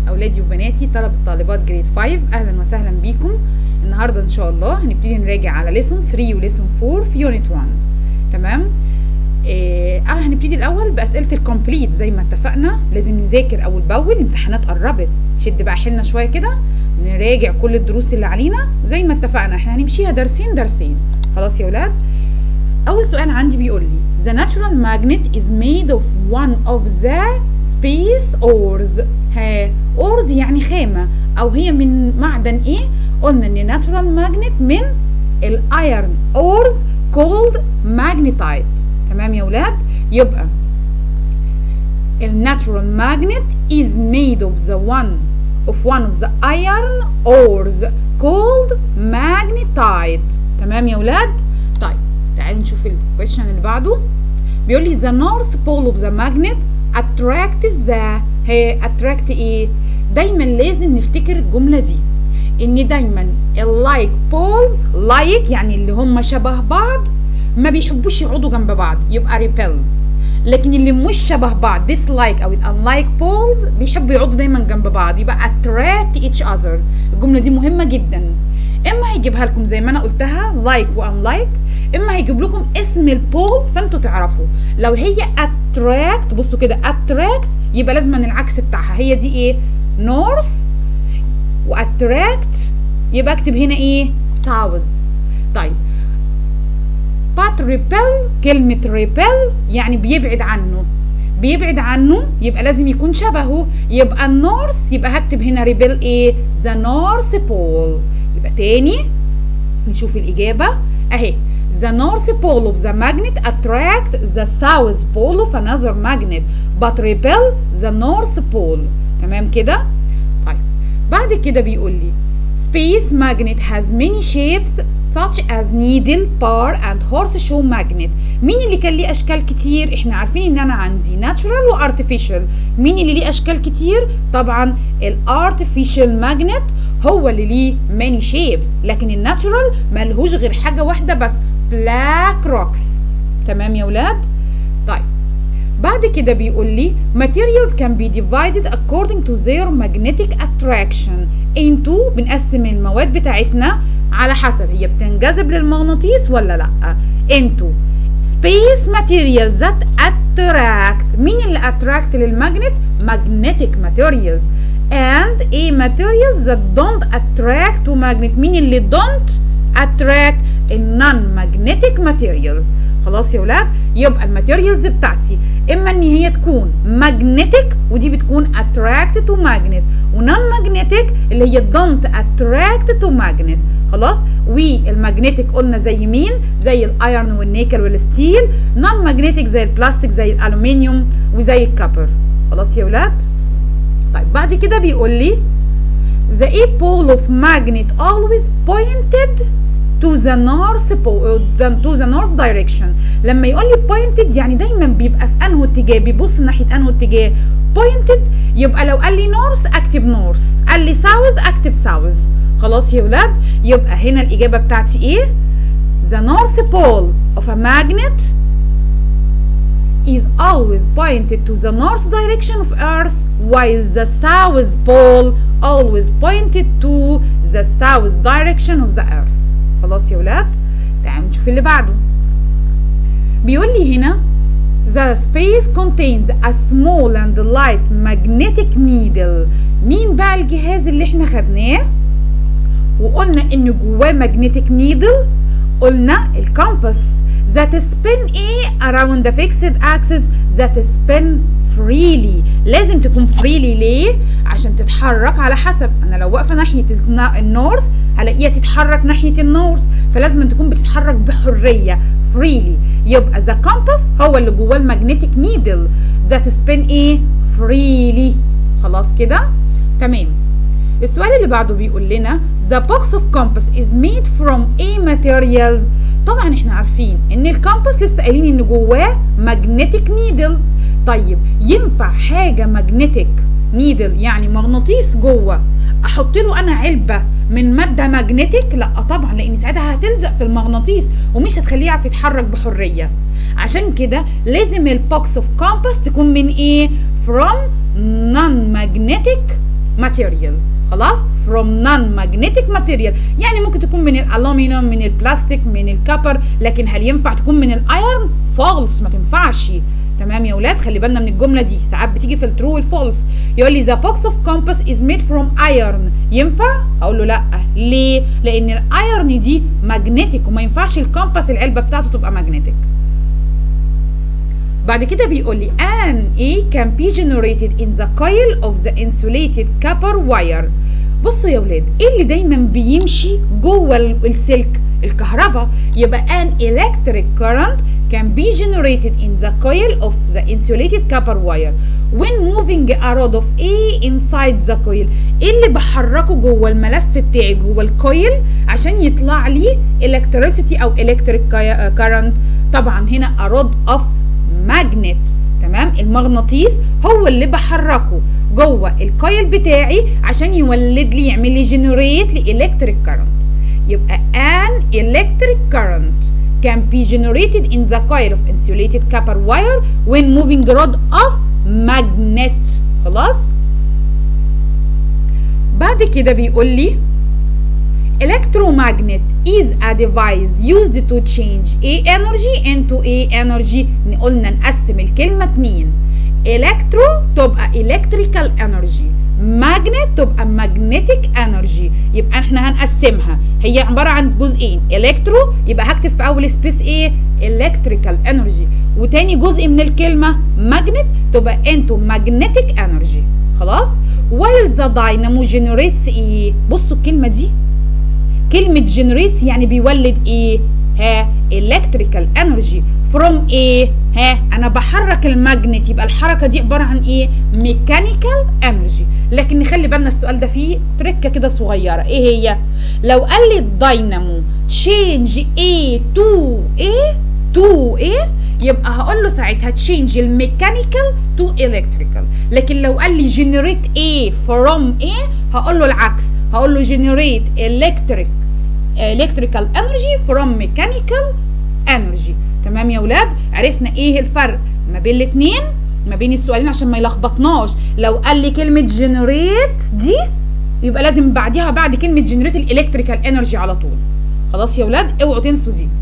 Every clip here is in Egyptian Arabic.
اولادي وبناتي طلبة طالبات جريد 5 اهلا وسهلا بيكم النهارده ان شاء الله هنبتدي نراجع على ليسون 3 وليسون 4 في يونت 1 تمام إيه اه هنبتدي الاول باسئله الكومبليت زي ما اتفقنا لازم نذاكر اول باول الامتحانات قربت شد بقى حيلنا شويه كده نراجع كل الدروس اللي علينا زي ما اتفقنا احنا هنمشيها درسين درسين خلاص يا ولاد اول سؤال عندي بيقول لي the natural magnet is made of one of the space ores ها ores يعني خامة او هي من معدن ايه قلنا ان natural magnet من الايرن ores called magnetite تمام يا ولاد يبقى الناتورال magnet is made of the one of one of the iron ores called magnetite تمام يا ولاد طيب تعالوا نشوف الكويشن اللي بعده بيقول لي the north pole of the magnet attracts the هي attract ايه دايما لازم نفتكر الجمله دي ان دايما اللايك بولز لايك يعني اللي هم شبه بعض ما بيحبوش يقعدوا جنب بعض يبقى repel لكن اللي مش شبه بعض dislike او unlike poles بيحبوا يقعدوا دايما جنب بعض يبقى attract each other الجمله دي مهمه جدا اما هيجيبها لكم زي ما انا قلتها like وانلايك اما هيجيب لكم اسم البول فانتوا تعرفوا لو هي attract بصوا كده attract يبقى لازم العكس بتاعها هي دي ايه north واتراكت يبقى اكتب هنا ايه south طيب but repel كلمة repel يعني بيبعد عنه بيبعد عنه يبقى لازم يكون شبهه يبقى النورث يبقى هكتب هنا ريبل ايه the north pole يبقى تاني نشوف الإجابة أهي The north pole of the magnet attract the south pole of another magnet but repel the north pole تمام كده؟ طيب بعد كده بيقول لي Space magnet has many shapes such as needle, bar and horseshoe magnet مين اللي كان ليه أشكال كتير؟ احنا عارفين إن أنا عندي natural و artificial مين اللي ليه أشكال كتير؟ طبعا ال artificial magnet هو اللي ليه many shapes لكن الناتشورال ملهوش غير حاجة واحدة بس black rocks تمام يا ولاد؟ طيب بعد كده بيقول لي materials can be divided according to their magnetic attraction into بنقسم المواد بتاعتنا على حسب هي بتنجذب للمغناطيس ولا لا into space materials that attract مين اللي attract للمagnet magnetic materials and a materials that don't attract to magnet مين اللي don't attract non magnetic materials خلاص يا ولاد يبقى الماتيريالز بتاعتي اما ان هي تكون magnetic ودي بتكون attract to magnet ونون magnetic اللي هي don't attract to magnet خلاص والمagnetic قلنا زي مين زي الايرن والنيكل والستيل نون magnetic زي البلاستيك زي الالومنيوم وزي الكبر خلاص يا ولاد طيب بعد كده بيقول لي the a pole of magnet always pointed to the north pole to the north direction لما يقول لي pointed يعني دايما بيبقى في انه اتجاه بيبص ناحيه انه اتجاه pointed يبقى لو قال لي north اكتب north قال لي south اكتب south خلاص يا ولاد يبقى هنا الاجابه بتاعتي ايه the north pole of a magnet is always pointed to the north direction of earth while the south pole always pointed to the south direction of the earth خلاص يا ولاد تعالوا نشوف اللي بعده بيقول لي هنا the space contains a small and light magnetic needle مين بقى الجهاز اللي احنا خدناه وقلنا ان جواه magnetic needle قلنا الكامبس that spin ايه around the fixed axis that spin freely لازم تكون freely ليه عشان تتحرك على حسب انا لو واقفه ناحيه النورث هلاقيها تتحرك ناحيه النورث فلازم تكون بتتحرك بحريه freely يبقى the compass هو اللي جواه المagnetic needle that spin ايه freely خلاص كده تمام السؤال اللي بعده بيقول لنا the box of compass is made from a materials طبعا احنا عارفين ان الكامبس لسه قايلين ان جواه magnetic needle طيب ينفع حاجه magnetic needle يعني مغناطيس جوه احط له انا علبه من ماده ماجنتيك لا طبعا لان ساعتها هتلزق في المغناطيس ومش هتخليه يعرف يتحرك بحريه عشان كده لازم البوكس اوف كومباس تكون من ايه from non magnetic material خلاص from non-magnetic material يعني ممكن تكون من الالومنيوم من البلاستيك من الكبر لكن هل ينفع تكون من الايرن فالس ما تنفعش تمام يا ولاد خلي بالنا من الجمله دي ساعات بتيجي في الترو والفولس يقول لي the box of compass is made from iron ينفع اقول له لا ليه لان الايرن دي ماجنتيك وما ينفعش الكومباس العلبه بتاعته تبقى ماجنتيك بعد كده بيقول لي an A can be generated in the coil of the insulated copper wire بصوا يا ولاد ايه اللي دايما بيمشي جوه السلك الكهرباء يبقى an electric current can be generated in the coil of the insulated copper wire when moving a rod of A inside the coil ايه اللي بحركه جوه الملف بتاعي جوه الكويل عشان يطلع لي electricity او electric current طبعا هنا a rod of magnet تمام المغناطيس هو اللي بحركه جوه الكويل بتاعي عشان يولد لي يعمل لي جنريت لإلكتريك كارنت يبقى an electric current can be generated in the coil of insulated copper wire when moving rod of magnet خلاص بعد كده بيقول لي electromagnet is a device used to change A energy into A energy قلنا نقسم الكلمة اتنين electro تبقى electrical energy magnet تبقى magnetic energy يبقى احنا هنقسمها هي عبارة عن جزئين electro يبقى هكتب في أول سبيس ايه electrical energy وتاني جزء من الكلمة magnet تبقى into magnetic energy خلاص while the dynamo generates ايه بصوا الكلمة دي كلمة generates يعني بيولد ايه ها electrical energy from ايه ها انا بحرك الماجنت يبقى الحركة دي عبارة عن ايه mechanical energy لكن نخلي بالنا السؤال ده فيه تركة كده صغيرة ايه هي لو قال لي الداينامو change A to A to A يبقى هقول له ساعتها تشينج الميكانيكال تو الكتريكال لكن لو قال لي جنريت A from A هقول له العكس هقول له جنريت electric electrical energy from mechanical energy تمام يا ولاد عرفنا ايه الفرق ما بين الاثنين ما بين السؤالين عشان ما يلخبطناش لو قال لي كلمه جنريت دي يبقى لازم بعديها بعد كلمه جنريت الالكتريكال انرجي على طول خلاص يا ولاد اوعوا تنسوا دي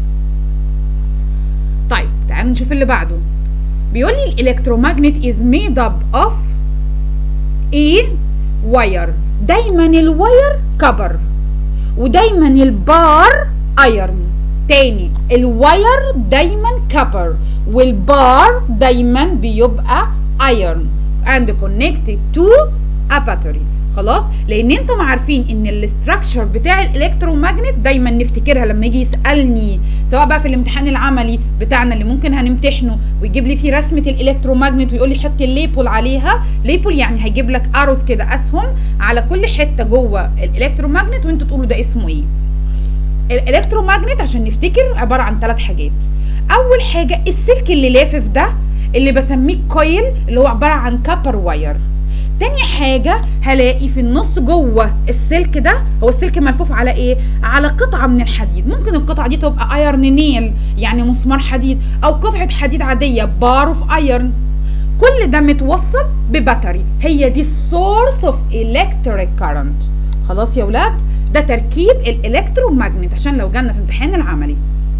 طيب تعالوا نشوف اللي بعده بيقول لي الالكترومagnet is made up of a wire دايما الواير كبر ودايما البار ايرن تاني الواير دايما كبر والبار دايما بيبقى ايرن and connected to a battery خلاص لان انتم عارفين ان الاستراكشر بتاع الالكترومagnet دايما نفتكرها لما يجي يسالني سواء بقى في الامتحان العملي بتاعنا اللي ممكن هنمتحنه ويجيب لي فيه رسمه الالكترومagnet ويقول لي حط الليبل عليها ليبل يعني هيجيب لك اروز كده اسهم على كل حته جوه الالكترومagnet وانتوا تقولوا ده اسمه ايه الالكترومagnet عشان نفتكر عباره عن ثلاث حاجات اول حاجه السلك اللي لافف ده اللي بسميه كويل اللي هو عباره عن كابر واير تاني حاجة هلاقي في النص جوه السلك ده هو السلك ملفوف على ايه؟ على قطعة من الحديد ممكن القطعة دي تبقى ايرن نيل يعني مسمار حديد او قطعة حديد عادية بار اوف ايرن كل ده متوصل بباتري هي دي السورس اوف الكتريك كارنت خلاص يا ولاد ده تركيب الالكترومagnet عشان لو جالنا في امتحان العملي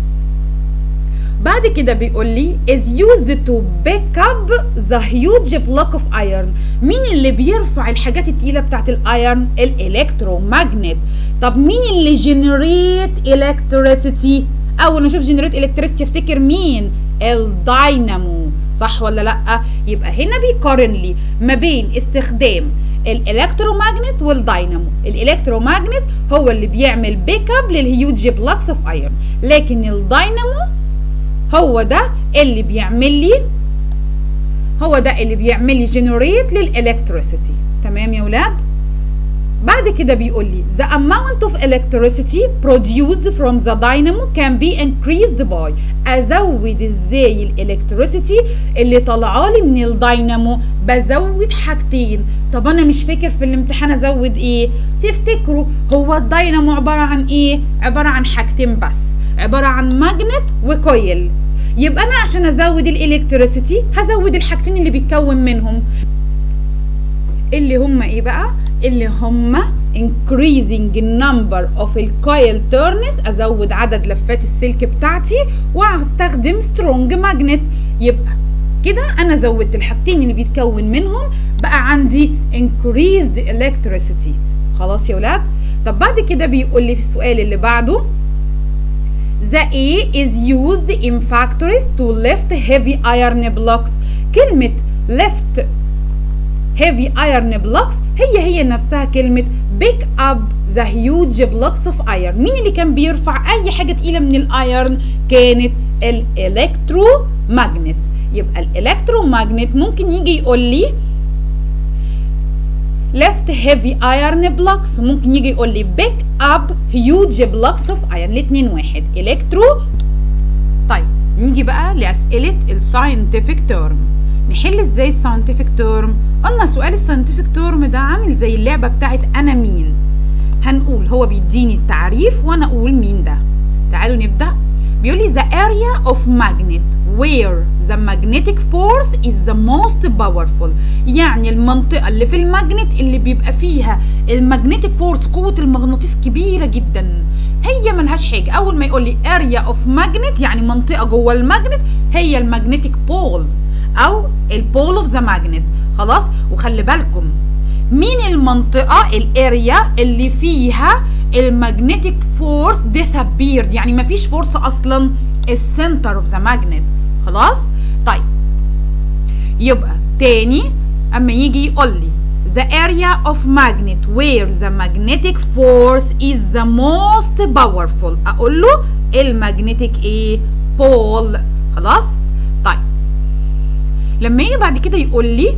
بعد كده بيقول لي is used to pick up the huge block of iron مين اللي بيرفع الحاجات التقيلة بتاعت الايرن الالكترومagnet طب مين اللي generate electricity اول ما اشوف generate electricity افتكر مين الداينامو صح ولا لا يبقى هنا بيقارن لي ما بين استخدام الالكترومagnet والداينامو الالكترومagnet هو اللي بيعمل بيك اب للهيوج بلوكس اوف ايرون لكن الداينامو هو ده اللي بيعمل لي هو ده اللي بيعمل لي جنريت للالكتريسيتي تمام يا ولاد بعد كده بيقول لي the amount of electricity produced from the dynamo can be increased by ازود ازاي الالكتريسيتي اللي طالعه لي من الداينامو بزود حاجتين طب انا مش فاكر في الامتحان ازود ايه تفتكروا هو الداينامو عباره عن ايه عباره عن حاجتين بس عباره عن ماجنت وكويل يبقى انا عشان ازود الالكتريسيتي هزود الحاجتين اللي بيتكون منهم اللي هم ايه بقى اللي هم increasing number of الكويل turns ازود عدد لفات السلك بتاعتي واستخدم strong magnet يبقى كده انا زودت الحاجتين اللي بيتكون منهم بقى عندي increased electricity خلاص يا ولاد طب بعد كده بيقول لي في السؤال اللي بعده The A is used in factories to lift heavy iron blocks كلمة lift heavy iron blocks هي هي نفسها كلمة pick up the huge blocks of iron مين اللي كان بيرفع أي حاجة تقيلة من الايرن كانت الالكترومagnet يبقى الالكترومagnet ممكن يجي يقول لي left heavy iron blocks ممكن يجي يقول لي pick up huge blocks of iron الاتنين واحد الكترو طيب نيجي بقى لأسئلة الساينتفك تيرم نحل ازاي الساينتفك تيرم قلنا سؤال الساينتفك تيرم ده عامل زي اللعبة بتاعت انا مين هنقول هو بيديني التعريف وانا اقول مين ده تعالوا نبدأ بيقول لي the area of magnet where the magnetic force is the most powerful يعني المنطقة اللي في الماجنت اللي بيبقى فيها المagnetic فورس قوة المغناطيس كبيرة جدا هي ملهاش حاجة أول ما يقول لي area of magnet يعني منطقة جوه الماجنت هي المagnetic pole أو البول اوف ذا ماجنت خلاص وخلي بالكم مين المنطقة الاريا اللي فيها المagnetic فورس disappeared يعني مفيش فورس أصلا السنتر اوف ذا ماجنت خلاص طيب يبقى تاني اما يجي يقول لي the area of magnet where the magnetic force is the most powerful اقول له المagnetic ايه pole خلاص طيب لما يجي بعد كده يقول لي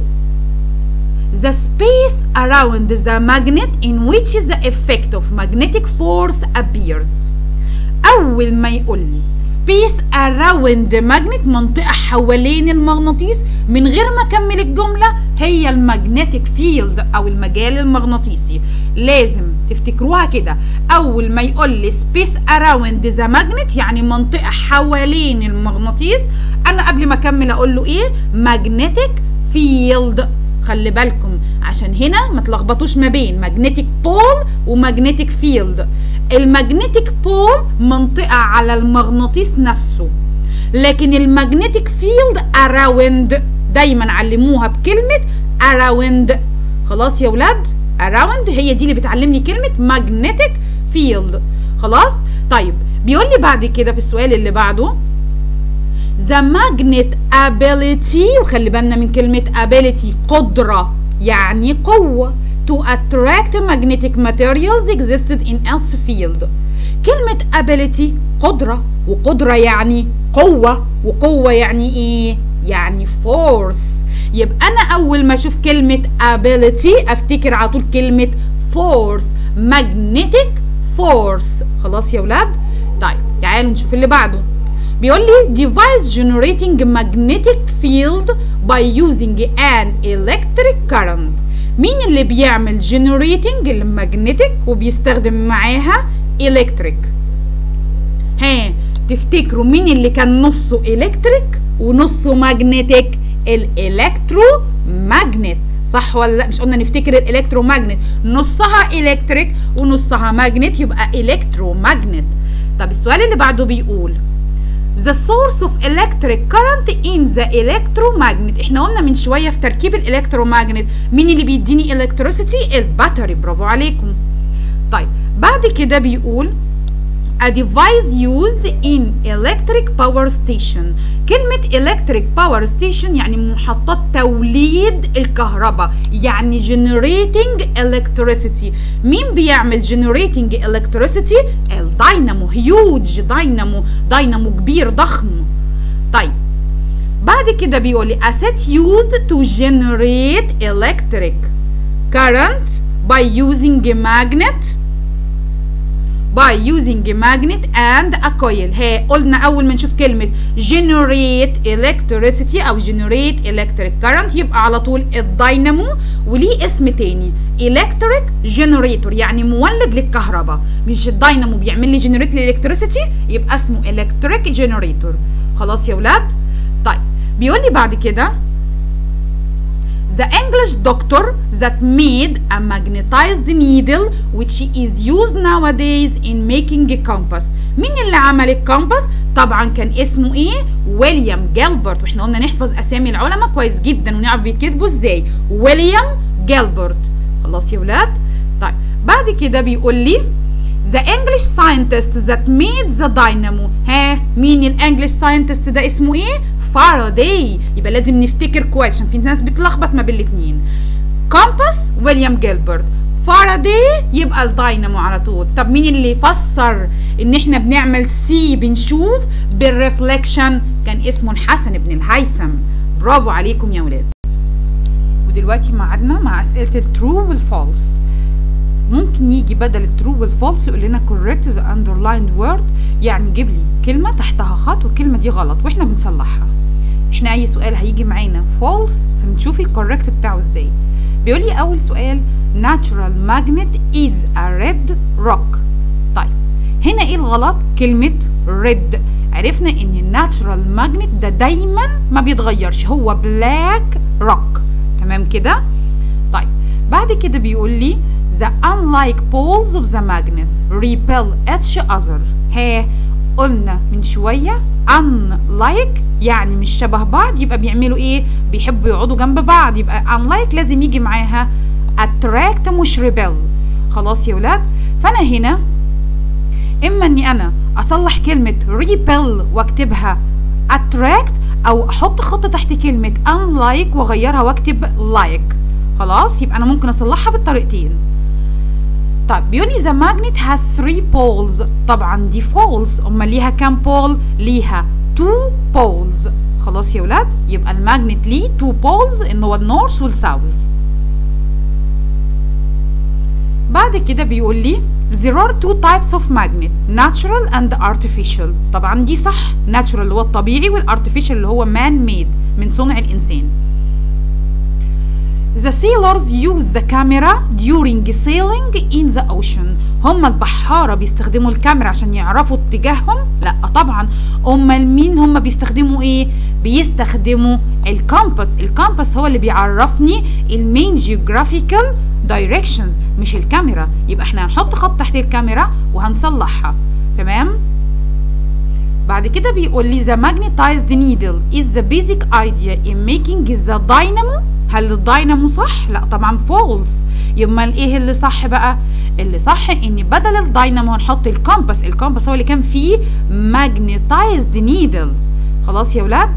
the space around the magnet in which the effect of magnetic force appears اول ما يقول لي space around the magnet منطقة حوالين المغناطيس من غير ما اكمل الجملة هي المagnetic field او المجال المغناطيسي لازم تفتكروها كده اول ما يقول لي space around the magnet يعني منطقة حوالين المغناطيس انا قبل ما اكمل اقول له ايه magnetic field خلي بالكم عشان هنا ما تلخبطوش ما بين magnetic pole ومagnetic field المagnetic pole منطقة على المغناطيس نفسه لكن المagnetic field around دايما علموها بكلمة around خلاص يا ولاد around هي دي اللي بتعلمني كلمة magnetic field خلاص طيب بيقول لي بعد كده في السؤال اللي بعده the magnet ability وخلي بالنا من كلمة ability قدرة يعني قوة to attract magnetic materials existed in Earth's field كلمة ability قدرة وقدرة يعني قوة وقوة يعني ايه؟ يعني force يبقى أنا أول ما أشوف كلمة ability أفتكر على طول كلمة force magnetic force خلاص يا ولاد؟ طيب تعالوا نشوف اللي بعده بيقول لي device generating magnetic field by using an electric current مين اللي بيعمل generating المagnetic وبيستخدم معاها electric ها تفتكروا مين اللي كان نصه electric ونصه magnetic الالكترو ماجنت صح ولا لا مش قلنا نفتكر الالكترومagnet نصها electric ونصها magnet يبقى electromagnet طب السؤال اللي بعده بيقول the source of electric current in the electromagnet احنا قلنا من شوية في تركيب الالكترومagnet مين اللي بيديني electricity الباتري برافو عليكم طيب بعد كده بيقول a device used in electric power station كلمة electric power station يعني محطات توليد الكهرباء يعني generating electricity مين بيعمل generating electricity الداينامو huge داينامو داينامو كبير ضخم طيب بعد كده بيقول لي a set used to generate electric current by using a magnet by using a magnet and a coil ها قلنا اول ما نشوف كلمه generate electricity او generate electric current يبقى على طول الداينامو وليه اسم تاني electric generator يعني مولد للكهرباء مش الداينامو بيعمل لي generate electricity يبقى اسمه electric generator خلاص يا ولاد طيب بيقول لي بعد كده the English doctor that made a magnetized needle which is used nowadays in making a compass مين اللي عمل الكومباس طبعا كان اسمه ايه ويليام جيلبرت واحنا قلنا نحفظ اسامي العلماء كويس جدا ونعرف بيتكتبوا ازاي ويليام جيلبرت خلاص يا ولاد طيب بعد كده بيقول لي The English scientist that made the dynamo ها مين الانجليش ساينتست ده اسمه ايه فاراداي يبقى لازم نفتكر كويس عشان في ناس بتلخبط ما بين الاثنين كومباس ويليام جيلبرت فاراداي يبقى الداينامو على طول طب مين اللي فسر ان احنا بنعمل سي بنشوف بالريفلكشن كان اسمه الحسن بن الهيثم برافو عليكم يا ولاد ودلوقتي معادنا مع اسئله الترو والفالس ممكن يجي بدل الترو والفالس يقول لنا correct the underlined word يعني جيب لي كلمه تحتها خط والكلمه دي غلط واحنا بنصلحها احنا اي سؤال هيجي معانا false هنشوف الكوركت بتاعه ازاي بيقول لي اول سؤال natural magnet is a red rock طيب هنا ايه الغلط كلمه red عرفنا ان الناتشورال ماجنت ده دايما ما بيتغيرش هو بلاك روك تمام كده طيب بعد كده بيقول لي the unlike poles of the magnets repel each other ها قلنا من شوية unlike يعني مش شبه بعض يبقى بيعملوا ايه بيحبوا يقعدوا جنب بعض يبقى unlike لازم يجي معاها attract مش repel خلاص يا ولاد فانا هنا اما اني انا اصلح كلمة repel واكتبها attract او احط خط تحت كلمة unlike واغيرها واكتب like خلاص يبقى انا ممكن اصلحها بالطريقتين طيب بيقول لي the magnet has three poles طبعا دي false امال ليها كام بول ليها two poles خلاص يا ولاد يبقى الماجنت ليه two poles ان هو النورث والساوث بعد كده بيقول لي there are two types of magnet natural and artificial طبعا دي صح natural اللي هو الطبيعي والartificial اللي هو man made من صنع الانسان The sailors use the camera during sailing in the ocean هم البحارة بيستخدموا الكاميرا عشان يعرفوا اتجاههم لا طبعا امال مين هم بيستخدموا ايه بيستخدموا الكامباس الكامباس هو اللي بيعرفني المين جيوغرافيكال دايركشنز مش الكاميرا يبقى احنا هنحط خط تحت الكاميرا وهنصلحها تمام بعد كده بيقول لي the magnetized needle is the basic idea in making the dynamo هل الداينامو صح؟ لا طبعا فولس يبقى ايه اللي صح بقى؟ اللي صح ان بدل الداينامو هنحط الكومباس، الكومباس هو اللي كان فيه magnetized needle خلاص يا ولاد؟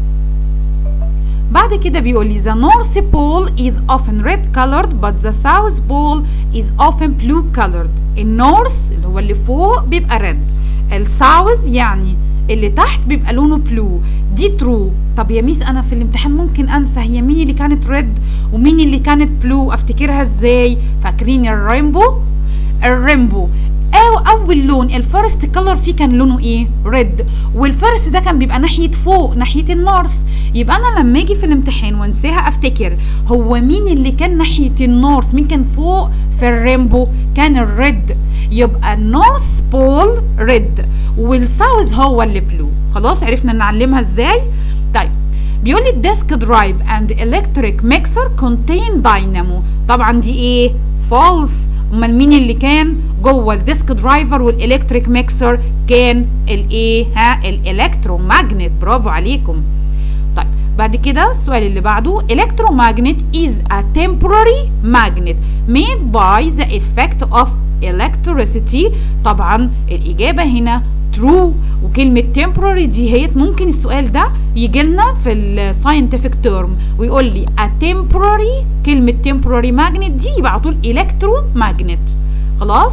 بعد كده بيقول لي the north pole is often red colored but the south pole is often blue colored النورث اللي هو اللي فوق بيبقى red الساوث يعني اللي تحت بيبقى لونه بلو دي ترو طب يا ميس انا في الامتحان ممكن انسى هي مين اللي كانت ريد ومين اللي كانت بلو افتكرها ازاي فاكرين الرينبو الرينبو أو اول لون الفيرست كلر فيه كان لونه ايه ريد والفيرست ده كان بيبقى ناحيه فوق ناحيه النورث يبقى انا لما اجي في الامتحان وانساها افتكر هو مين اللي كان ناحيه النورث مين كان فوق في الرينبو كان الريد يبقى النورث بول ريد والساوث هو اللي بلو خلاص عرفنا نعلمها ازاي طيب بيقول لي الديسك درايف اند الكتريك ميكسر كونتين داينامو طبعا دي ايه فولس امال مين اللي كان جوه الديسك درايفر والالكتريك ميكسر كان الايه ها الالكترومagnet برافو عليكم طيب بعد كده السؤال اللي بعده electromagnet is a temporary magnet made by the effect of electricity طبعا الإجابة هنا true وكلمة temporary دي هي ممكن السؤال ده يجي لنا في الساينتفك تيرم ويقول لي a temporary كلمة temporary magnet دي يبقى على طول electromagnet خلاص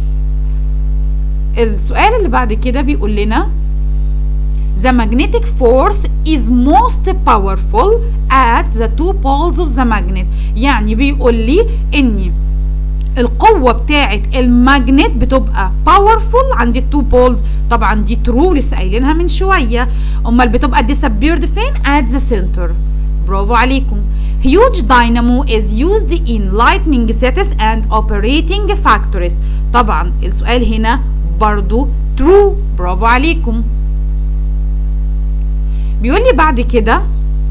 السؤال اللي بعد كده بيقول لنا The magnetic force is most powerful at the two poles of the magnet يعني بيقول لي ان القوة بتاعة الماجنت بتبقى powerful عند التو بولز طبعا دي ترو لسه قايلينها من شوية امال بتبقى disappeared فين at the center برافو عليكم huge dynamo is used in lightning sets and operating factories طبعا السؤال هنا برضو true برافو عليكم بيقول لي بعد كده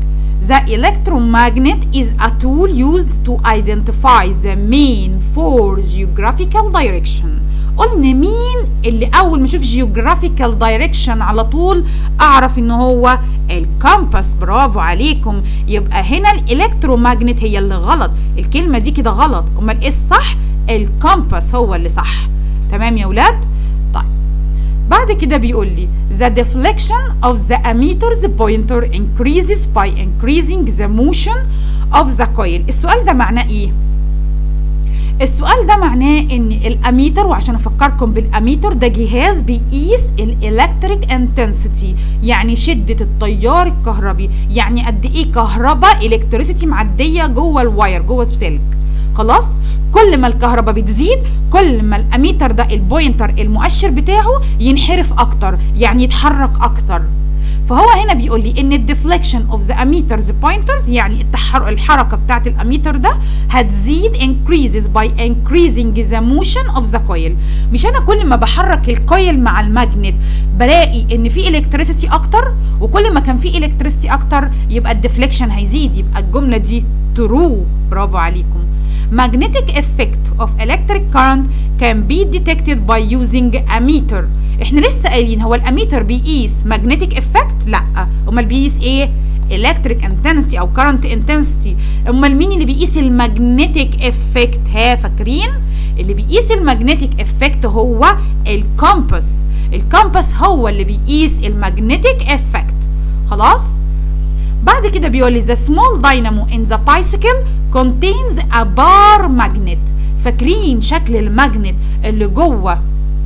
The electromagnet is a tool used to identify the main four geographical direction. قلنا مين اللي اول ما اشوف geographical direction على طول اعرف ان هو الكامباس برافو عليكم يبقى هنا الالكترومagnet هي اللي غلط الكلمه دي كده غلط امال ايه الصح الكامباس هو اللي صح تمام يا ولاد طيب بعد كده بيقول لي the deflection of the ammeter's pointer increases by increasing the motion of the coil السؤال ده معناه ايه السؤال ده معناه ان الاميتر وعشان افكركم بالاميتر ده جهاز بيقيس الالكتريك انتنسيتي يعني شده التيار الكهربي يعني قد ايه كهرباء الكتريسيتي معديه جوه الواير جوه السلك خلاص كل ما الكهرباء بتزيد كل ما الاميتر ده البوينتر المؤشر بتاعه ينحرف اكتر يعني يتحرك اكتر فهو هنا بيقول لي ان الديفليكشن اوف ذا اميترز بوينترز يعني التحر الحركه بتاعت الاميتر ده هتزيد increases by increasing the motion of the coil مش انا كل ما بحرك الكويل مع الماجنت بلاقي ان في الكتريسيتي اكتر وكل ما كان في الكتريسيتي اكتر يبقى الديفليكشن هيزيد يبقى الجمله دي ترو برافو عليكم magnetic effect of electric current can be detected by using a meter احنا لسه قايلين هو الاميتر بيقيس magnetic effect لا امال بيقيس ايه electric intensity او current intensity امال مين اللي بيقيس المagnetic effect ها فاكرين اللي بيقيس المagnetic effect هو الكومباس الكومباس هو اللي بيقيس المagnetic effect خلاص بعد كده بيقول لي the small dynamo in the bicycle contains a bar magnet فاكرين شكل الماجنت اللي جوه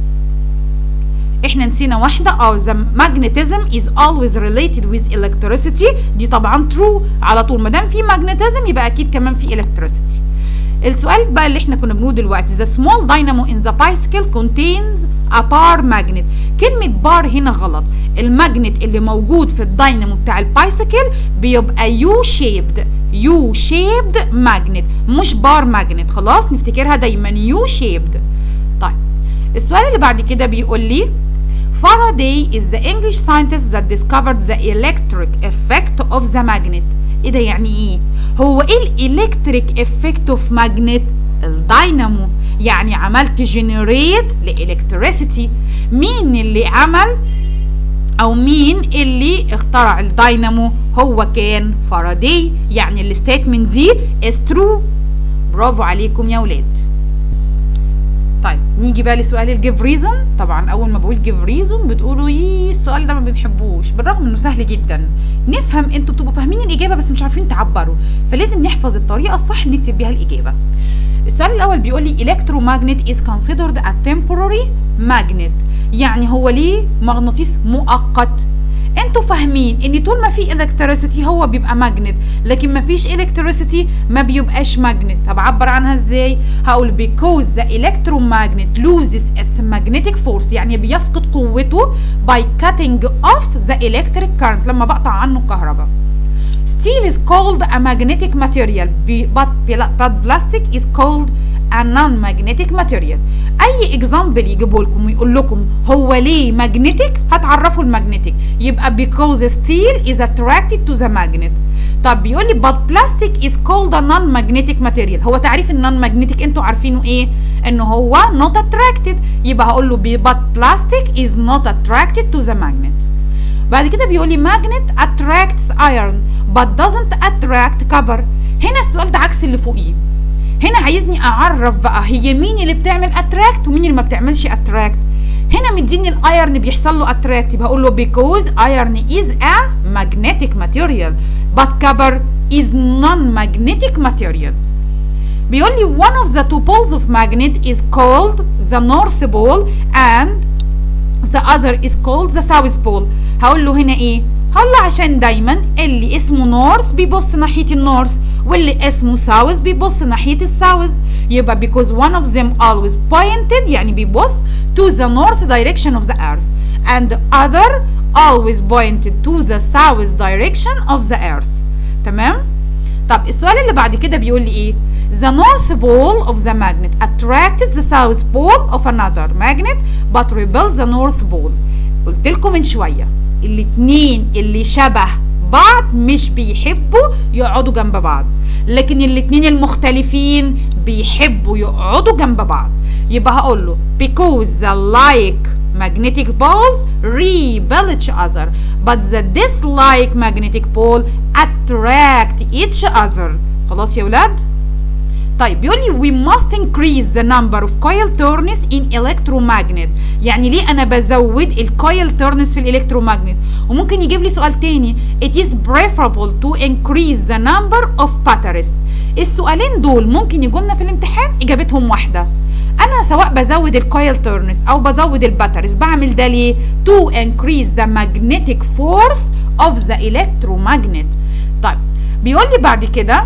احنا نسينا واحدة اه the magnetism is always related with electricity دي طبعا true على طول ما دام في magnetism يبقى اكيد كمان في electricity السؤال بقى اللي احنا كنا بنقوله دلوقتي the small dynamo in the bicycle contains a bar magnet كلمة بار هنا غلط الماجنت اللي موجود في الداينامو بتاع البايسيكل بيبقى يو شيبد يو شيبد ماجنت مش بار ماجنت خلاص نفتكرها دايما يو شيبد طيب السؤال اللي بعد كده بيقول لي Faraday is the English scientist that discovered the electric effect of the magnet ايه ده يعني ايه هو ايه الالكتريك افكت اوف ماجنت الداينامو يعني عملت جنريت لالكتريسيتي مين اللي عمل او مين اللي اخترع الداينامو هو كان فاراداي يعني الستيتمنت دي is true برافو عليكم يا ولاد طيب نيجي بقى لسؤال الجيف ريزون طبعا اول ما بقول جيف ريزون بتقولوا ايه السؤال ده ما بنحبوش بالرغم انه سهل جدا نفهم انتوا بتبقوا فاهمين الاجابه بس مش عارفين تعبروا فلازم نحفظ الطريقه الصح اللي نكتب بيها الاجابه السؤال الاول بيقول لي electromagnet is considered a temporary magnet يعني هو ليه مغناطيس مؤقت انتوا فاهمين ان طول ما في الكتريسيتي هو بيبقى ماجنت لكن ما فيش الكتريسيتي ما بيبقاش ماجنت طب اعبر عنها ازاي هقول because the electromagnet loses its magnetic force يعني بيفقد قوته by cutting off the electric current لما بقطع عنه الكهرباء steel is called a magnetic material but, but plastic is called a non-magnetic material اي اكزامبل يجيبه لكم ويقول لكم هو ليه magnetic هتعرفوا المagnetic يبقى because steel is attracted to the magnet طب بيقول لي but plastic is called a non-magnetic material هو تعريف النون magnetic انتوا عارفينه ايه ان هو not attracted يبقى هقول له but plastic is not attracted to the magnet بعد كده بيقول لي magnet attracts iron but doesn't attract copper هنا السؤال ده عكس اللي فوقيه هنا عايزني اعرف بقى هي مين اللي بتعمل اتراكت ومين اللي ما بتعملش اتراكت هنا مديني الايرن بيحصل له اتراكت يبقى هقول له because iron is a magnetic material but copper is non-magnetic material بيقول لي one of the two poles of magnet is called the north pole and the other is called the south pole هقول له هنا ايه هقول له عشان دايما اللي اسمه نورث بيبص ناحيه النورث واللي اسمه ساوث بيبص ناحيه الساوث يبقى because one of them always pointed يعني بيبص to the north direction of the earth and the other always pointed to the south direction of the earth تمام طب السؤال اللي بعد كده بيقول لي ايه The north pole of the magnet attracts the south pole of another magnet but repels the north pole قلت لكم من شويه الاتنين اللي شبه بعض مش بيحبوا يقعدوا جنب بعض لكن الاتنين المختلفين بيحبوا يقعدوا جنب بعض يبقى هقول له because the like magnetic poles repel each other but the dislike magnetic pole attract each other خلاص يا ولاد طيب بيقول لي we must increase the number of coil turns in electromagnet يعني ليه انا بزود الكويل تورنس في الالكترومagnet وممكن يجيب لي سؤال تاني it is preferable to increase the number of batteries السؤالين دول ممكن يجوا لنا في الامتحان اجابتهم واحده انا سواء بزود الكويل تورنس او بزود الباتريز بعمل ده ليه to increase the magnetic force of the electromagnet طيب بيقول لي بعد كده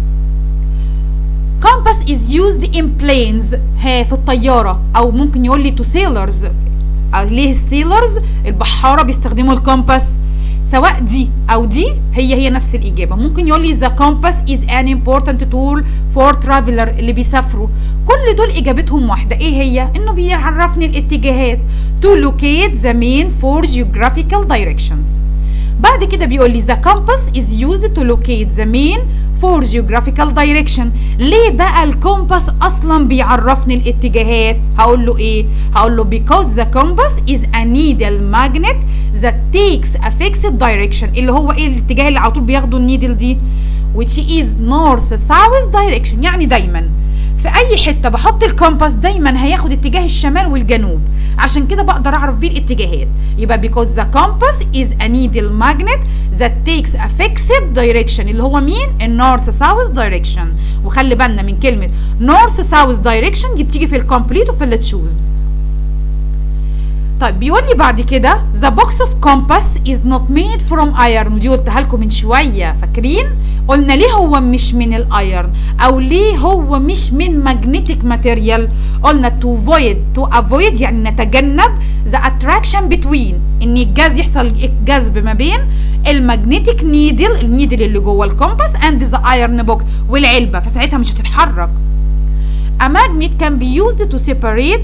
compass is used in planes ها في الطيارة أو ممكن يقول لي to sailors أو ليه sailors البحارة بيستخدموا الكومباس سواء دي أو دي هي هي نفس الإجابة ممكن يقول لي the compass is an important tool for traveler اللي بيسافروا كل دول إجابتهم واحدة إيه هي؟ إنه بيعرفني الاتجاهات to locate the main four geographical directions بعد كده بيقول لي the compass is used to locate the main for geographical direction ليه بقى الكومباس اصلا بيعرفني الاتجاهات هقول له ايه هقول له because the compass is a needle magnet that takes a fixed direction اللي هو ايه الاتجاه اللي على طول بياخده النيدل دي which is north south direction يعني دايما في اي حته بحط الكومباس دايما هياخد اتجاه الشمال والجنوب عشان كده بقدر اعرف بيه الاتجاهات يبقى because the compass is a needle magnet that takes a fixed direction اللي هو مين النورث ساوث direction وخلي بالنا من كلمه نورث ساوث direction دي بتيجي في الكومبليت وفي التشوز طيب بيقول لي بعد كده the box of compass is not made from iron ودي قلتها لكم من شويه فاكرين قلنا ليه هو مش من الايرن او ليه هو مش من magnetic material قلنا to avoid to avoid يعني نتجنب the attraction between ان الجاز يحصل جذب ما بين المagnetic نيدل النيدل اللي جوه الكومباس and the iron box والعلبه فساعتها مش هتتحرك a magnet can be used to separate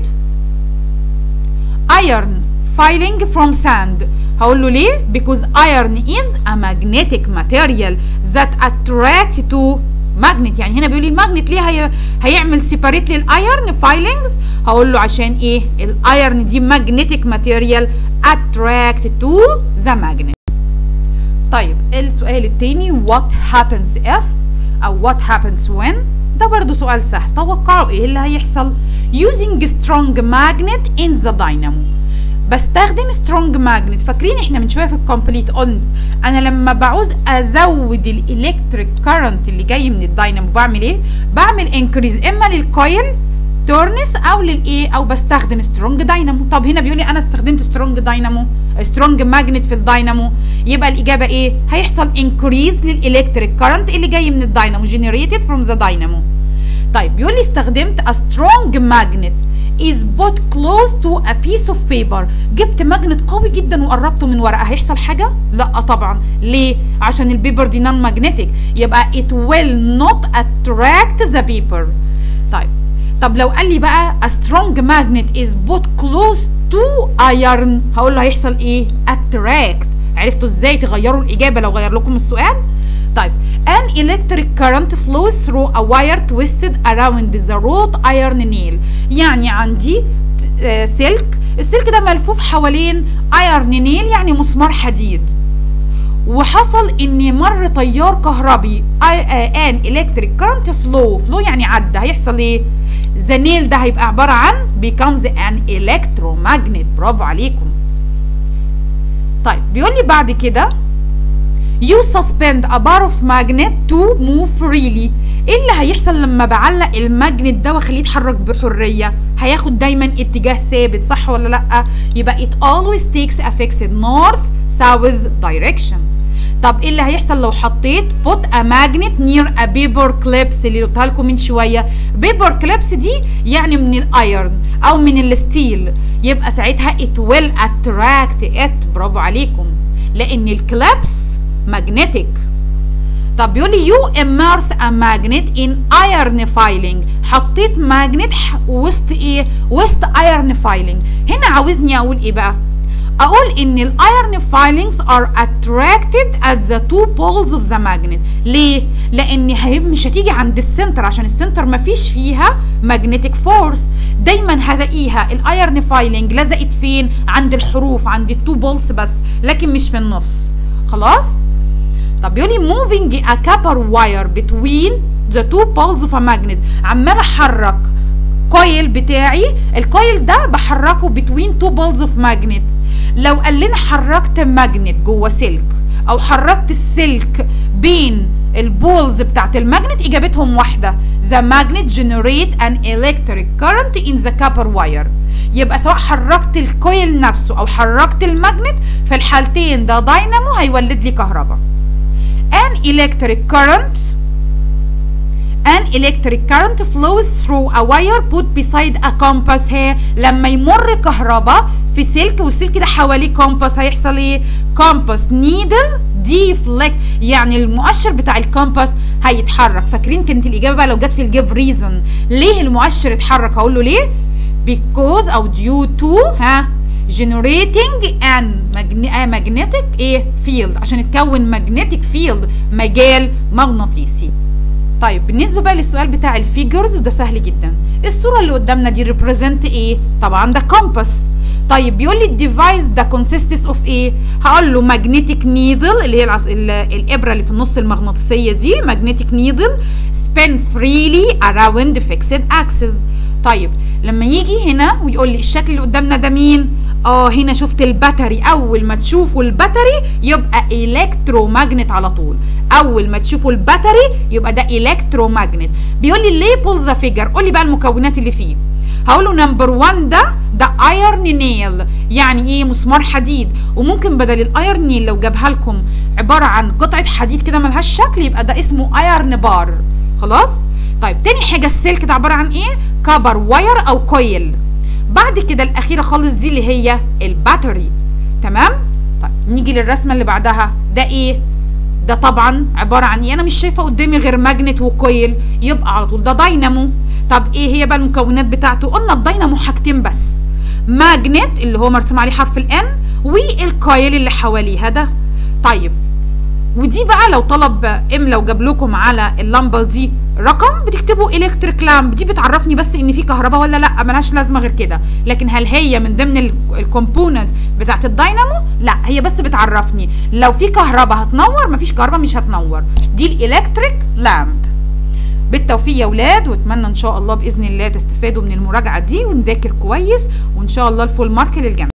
iron filing from sand هقول له ليه because iron is a magnetic material that attract to magnet يعني هنا بيقول لي الماجنت ليه هي هيعمل سيباريت للايرن فايلنجز هقول له عشان ايه الايرن دي magnetic material attract to the magnet طيب السؤال التاني what happens if او what happens when ده برضو سؤال سهل توقعوا ايه اللي هيحصل using strong magnet in the dynamo بستخدم سترونج ماجنت فاكرين احنا من شويه في الكومبليت قلنا انا لما بعوز ازود الالكتريك كارنت اللي جاي من الداينامو بعمل ايه بعمل انكريز اما للكويل تورنس او للايه او بستخدم سترونج داينامو طب هنا بيقول لي انا استخدمت سترونج داينامو سترونج ماجنت في الداينامو يبقى الاجابه ايه هيحصل انكريز للالكتريك كارنت اللي جاي من الداينامو جنريتد فروم ذا داينامو طيب بيقول لي استخدمت a strong magnet is put close to a piece of paper جبت ماجنت قوي جدا وقربته من ورقه هيحصل حاجه لا طبعا ليه عشان البيبر دي نون ماجنتيك يبقى it will not attract the paper طيب طب لو قال لي بقى a strong magnet is put close to iron هقول له هيحصل ايه attract عرفتوا ازاي تغيروا الاجابه لو غير لكم السؤال طيب an electric current flows through a wire twisted around the wrought iron nail يعني عندي آه سلك السلك ده ملفوف حوالين ايرن نيل يعني مسمار حديد وحصل ان مر تيار كهربي ان الكتريك كارنت فلو فلو يعني عدى هيحصل ايه ذا نيل ده هيبقى عباره عن becomes an electromagnet برافو عليكم طيب بيقول لي بعد كده you suspend a bar of magnet to move freely ايه اللي هيحصل لما بعلق الماجنت ده واخليه يتحرك بحريه هياخد دايما اتجاه ثابت صح ولا لا يبقى it always takes a fixed north south direction طب ايه اللي هيحصل لو حطيت put a magnet near a paper clips اللي قلتها لكم من شويه paper clips دي يعني من الايرن او من الستيل يبقى ساعتها it will attract it برافو عليكم لان الكلابس magnetic طب بيقول لي you immerse a magnet in iron filing حطيت ماجنت وسط ايه وسط iron filing هنا عاوزني اقول ايه بقى اقول ان الايرن فايلينجز ار attracted at the two poles of the magnet ليه لان هي مش هتيجي عند السنتر عشان السنتر ما فيش فيها magnetic force دايما هلاقيها الايرن فايلينج لزقت فين عند الحروف عند التو بولز بس لكن مش في النص خلاص طب بيقول لي moving a copper wire between the two poles of a magnet عمال احرك كويل بتاعي الكويل ده بحركه between two poles of magnet لو قال لنا حركت ماجنت جوه سلك او حركت السلك بين البولز بتاعت الماجنت اجابتهم واحده the magnet generate an electric current in the copper wire يبقى سواء حركت الكويل نفسه او حركت الماجنت في الحالتين ده داينامو هيولد لي كهرباء an electric current an electric current flows through a wire put beside a compass ها لما يمر كهرباء في سلك والسلك ده حواليه كومباس هيحصل ايه كومباس نيدل ديفليكت يعني المؤشر بتاع الكومباس هيتحرك فاكرين كانت الاجابه بقى لو جت في الجيف ريزون ليه المؤشر اتحرك هقول له ليه because او due to ها generating an magnetic ايه field عشان يتكون magnetic field مجال مغناطيسي طيب بالنسبه بقى للسؤال بتاع الفيجرز وده سهل جدا الصوره اللي قدامنا دي ريبريزنت ايه طبعا ده كومباس طيب بيقول لي الديفايس ده consists اوف ايه هقول له magnetic needle اللي هي العص... الابره اللي في النص المغناطيسيه دي magnetic needle spin freely around fixed axis طيب لما يجي هنا ويقول لي الشكل اللي قدامنا ده مين اه هنا شفت الباتري اول ما تشوفوا الباتري يبقى الكترومagnet على طول اول ما تشوفوا الباتري يبقى ده الكترومagnet بيقول لي ليه بول ذا فيجر قول لي بقى المكونات اللي فيه هقول له نمبر 1 ده ده ايرن نيل يعني ايه مسمار حديد وممكن بدل الايرن نيل لو جابها لكم عباره عن قطعه حديد كده ملهاش شكل يبقى ده اسمه ايرن بار خلاص طيب تاني حاجه السلك ده عباره عن ايه كبر واير او كويل بعد كده الاخيره خالص دي اللي هي الباتري تمام طيب نيجي للرسمه اللي بعدها ده ايه ده طبعا عباره عن ايه انا مش شايفه قدامي غير ماجنت وكويل يبقى على طول ده داينامو طب ايه هي بقى المكونات بتاعته قلنا الداينامو حاجتين بس ماجنت اللي هو مرسوم عليه حرف الان والكويل اللي حواليها ده طيب ودي بقى لو طلب ام لو جاب لكم على اللمبه دي رقم بتكتبوا الكتريك لامب دي بتعرفني بس ان في كهرباء ولا لا ملهاش لازمه غير كده لكن هل هي من ضمن الكومبوننتس بتاعت الداينامو لا هي بس بتعرفني لو في كهرباء هتنور مفيش كهرباء مش هتنور دي الالكتريك لامب بالتوفيق يا ولاد واتمنى ان شاء الله باذن الله تستفادوا من المراجعه دي ونذاكر كويس وان شاء الله الفول مارك للجنة